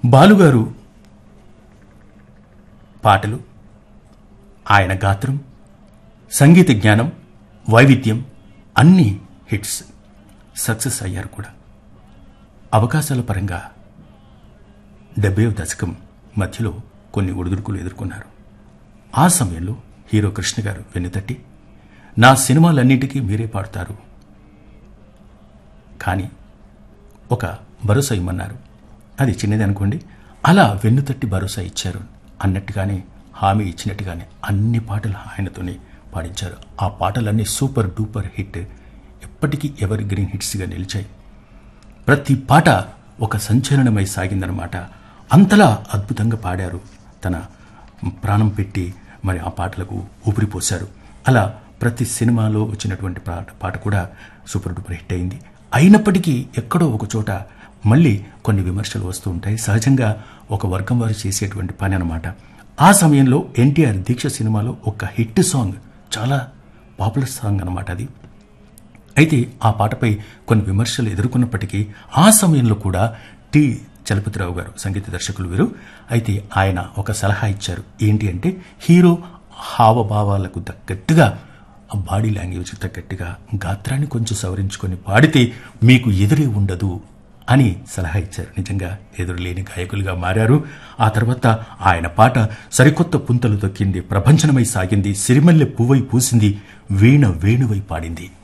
బాలుగారు పాటలు ఆయన గాత్రం సంగీత జ్ఞానం వైవిధ్యం అన్ని హిట్స్ సక్సెస్ అయ్యారు కూడా అవకాశాల పరంగా డెబ్బై దశకం మధ్యలో కొన్ని ఒడిదుడుకులు ఎదుర్కొన్నారు ఆ సమయంలో హీరో కృష్ణ గారు వెన్నుతట్టి నా సినిమాలన్నిటికీ మీరే పాడతారు కానీ ఒక భరోసా ఇమ్మన్నారు అది చిన్నది అనుకోండి అలా వెన్నుతట్టి భరోసా ఇచ్చారు అన్నట్టుగానే హామీ ఇచ్చినట్టుగానే అన్ని పాటలు ఆయనతోనే పాడించారు ఆ పాటలన్నీ సూపర్ డూపర్ హిట్ ఎప్పటికీ ఎవర్ గ్రీన్ హిట్స్గా నిలిచాయి ప్రతి పాట ఒక సంచలనమై సాగిందనమాట అంతలా అద్భుతంగా పాడారు తన ప్రాణం పెట్టి మరి ఆ పాటలకు ఊపిరిపోశారు అలా ప్రతి సినిమాలో వచ్చినటువంటి పాట పాట కూడా సూపర్ డూపర్ హిట్ అయింది అయినప్పటికీ ఎక్కడో ఒక చోట మళ్ళీ కొన్ని విమర్శలు వస్తూ ఉంటాయి సహజంగా ఒక వర్గం వారు చేసేటువంటి పని అనమాట ఆ సమయంలో ఎన్టీఆర్ దీక్ష సినిమాలో ఒక హిట్ సాంగ్ చాలా పాపులర్ సాంగ్ అనమాట అది అయితే ఆ పాటపై కొన్ని విమర్శలు ఎదుర్కొన్నప్పటికీ ఆ సమయంలో కూడా టి చలపతిరావు గారు సంగీత దర్శకులు వీరు అయితే ఆయన ఒక సలహా ఇచ్చారు ఏంటి అంటే హీరో హావభావాలకు తగ్గట్టుగా ఆ బాడీ లాంగ్వేజ్ తగ్గట్టుగా గాత్రాన్ని కొంచెం సవరించుకొని పాడితే మీకు ఎదురే ఉండదు అని సలహా ఇచ్చారు నిజంగా ఎదురులేని గాయకులుగా మారారు ఆ తర్వాత ఆయన పాట సరికొత్త పుంతలు తొక్కింది ప్రపంచనమై సాగింది సిరిమల్లె పువ్వై పూసింది వీణ వేణువై పాడింది